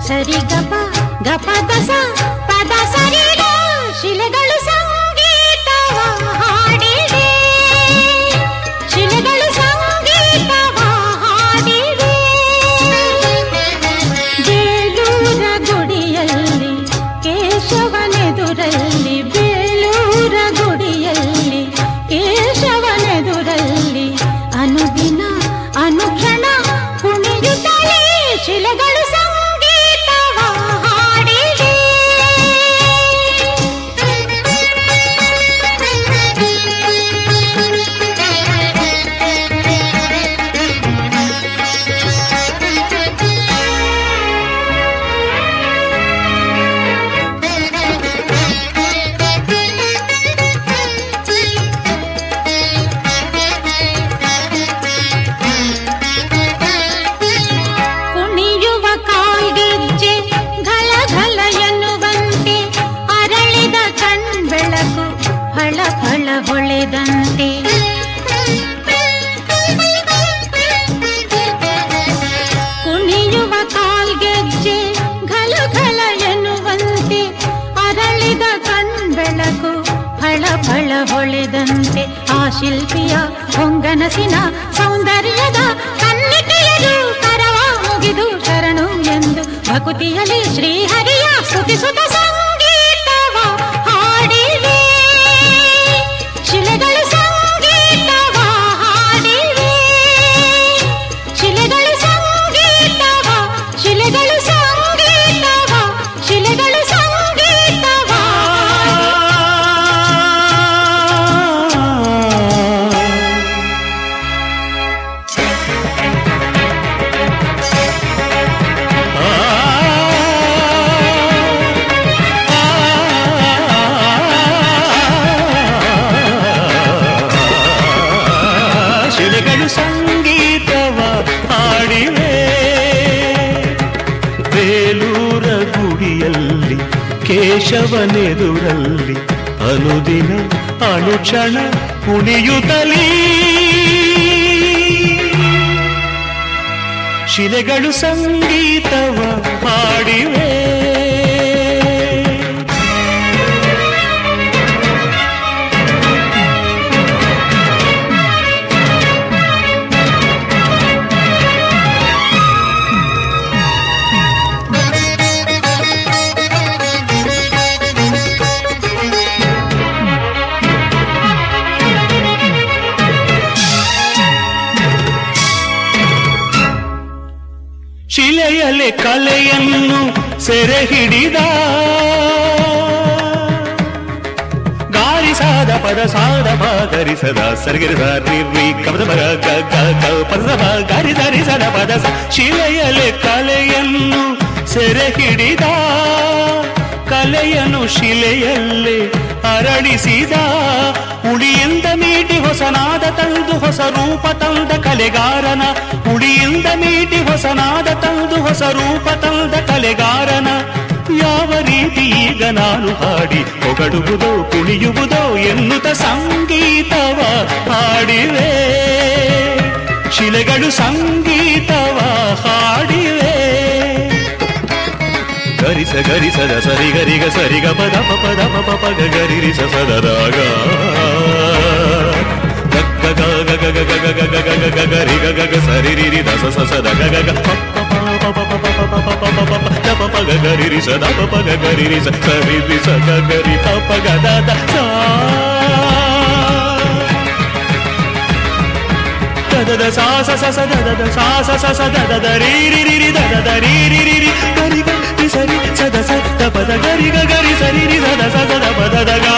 ಸರಿ ಗಪ ಗಪ ದಸ ಪದ ಸರಿಗ ಶಿಲೆಗಳು ಸಂಗೀತವ ಹಾಡಿವೆ ಶಿಲೆಗಳು ಸಂಗೀತವ ಹಾಡಿವೆ ಬೇಲೂರ ಗುಡಿಯಲ್ಲಿ ಕೇಶವನೆದುರಲ್ಲಿ ಬೇಲೂರ ಗುಡಿಯಲ್ಲಿ ಕೇಶವನೆದುರಲ್ಲಿ ಅನುದಿನ ಅನುಕ್ಷಣ ಕುಣಿಯುತ್ತಲೇ ಶಿಲೆಗಳು ಸಂಗೀತವ ಹಾಡಿವೆ ಕುಣಿಯುವ ಕಾಲ್ಗೆಜ್ಜೆ ಘಲ ಘಲ ಎನ್ನುವಂತೆ ಅರಳಿದ ಕಣ್ಬೆಳಕು ಫಳ ಫಳ ಹೊಳೆದಂತೆ ಕುಣಿಯುವ ಕಾಲ್ಗೆಜ್ಜೆ ಘಲ ಘಲ ಎನ್ನುವಂತೆ ಅರಳಿದ ಕಣ್ಬೆಳಕು ಫಳ ಫಳ ಹೊಳೆದಂತೆ ಆ ಶಿಲ್ಪಿಯ ಹೊಂಗನಸಿನ ಸೌಂದರ್ಯದ ಕನ್ನಿಕೆಯರು ಕರವ ಮುಗಿದು ಶರಣು ಎಂದು ಭಕುತಿಯಲ್ಲಿ ಶ್ರೀಹರಿಯ ಸ್ತುತಿಸುತ್ತ ಸಂಗೀತವ ಹಾಡಿವೆ ಶಿಲೆಗಳು ಸಂಗೀತವ ಹಾಡಿವೆ ಶಿಲೆಗಳು ಸಂಗೀತವ ಶಿಲೆಗಳು ಸಂಗೀತವ ಶಿಲೆಗಳು ಸಂಗೀತವ ಶಿಲೆಗಳು ಸಂಗೀತವ ಹಾಡಿವೆ ಬೇಲೂರ ಗುಡಿಯಲ್ಲಿ ಕೇಶವನೆದುರಲ್ಲಿ ಅನುದಿನ ಅನುಕ್ಷಣ ಕುಣಿಯುತ್ತಲೀ ಶಿಲೆಗಳು ಸಂಗೀತವ ಹಾಡಿವೆ ಶಿಲೆಯಲೆ ಕಲೆಯನ್ನು ಸೆರೆ ಹಿಡಿದ ಗಾರಿಸಾದ ಪದ ಸಾದ ಗರಿಸದ ಸರಿಗಿರಿದ ನಿರ್ವಿ ಕಪದ ಮಗ ಗ ಗ ಗ ಪದದ ಮ ಗಾರಿ ಧರಿಸದ ಪದ ಸ ಶಿಲೆಯಲೆ ಕಲೆಯನ್ನು ಸೆರೆ ಹಿಡಿದ ಕಲೆಯನ್ನು ಶಿಲೆಯಲ್ಲೇ ಅರಳಿಸಿದ ಉಳಿಯಿಂದ ಮೀಟಿ ಹೊಸನಾದ ತಂದು ಹೊಸ ರೂಪ ತಂದ ಕಲೆಗಾರನ ಉಳಿಯಿಂದ ಮೀಟಿ ಹೊಸನಾದ ತಂದು ಹೊಸ ರೂಪ ತಂದ ಕಲೆಗಾರನ ಯಾವ ರೀತಿ ಈಗ ನಾನು ಹಾಡಿ ಹೊಗಡುವುದೋ ಕುಣಿಯುವುದೋ ಎನ್ನುತ್ತ ಸಂಗೀತವ ಹಾಡಿವೆ ಶಿಲೆಗಳು ಸಂಗೀತವ ಹಾಡಿವೆ ಗರಿಸ ಗರಿಸದ ಸರಿ ಗರಿಗ ಸರಿಗ ಪದ ಪ ಪದ ಪ ಪ ಪ ಗ ಗರಿ ಸ ಸದರಾಗ ಗ ಗ ಗ ಗ ಗ ಗ ಗ ಗ ಗ ಗ ಗ ಗ ಗ ರಿ ಗ ಗ ಗ ಸರಿ ರಿ ರಿ ದ ಸ ಸ ಸ ದ ಗ ಗ ಗ ಪ ಪ ಪ ಪ ಪ ಪ ಪ ಪ ಪ ಪ ಪ ಪ ಪ ದ ಪ ಪ ಗ ಗ ರಿ ರಿ ಸ ದ ಪ ಪ ಗ ಗ ರಿ ರಿ ಸ ಸ ರಿ ರಿ ಸ ಗ ಗ ರಿ ಪ ಪ ಗ ದ ದ ಸಾ ದ ದ ಸಾ ಸ ಸ ಸ ದ ದ ದ ಸಾ ಸ ಸ ಸ ದ ದ ದ ರಿ ರಿ ರಿ ರಿ ದ ದ ದ ರಿ ರಿ ರಿ ರಿ ಗರಿ ಗ ರಿ ಸರಿ ಸ ದ ಸ ದ ಪ ದ ಗರಿ ಗ ಗರಿ ಸರಿ ರಿ ಸ ದ ಸ ಸ ದ ಪ ದ ದ ಗ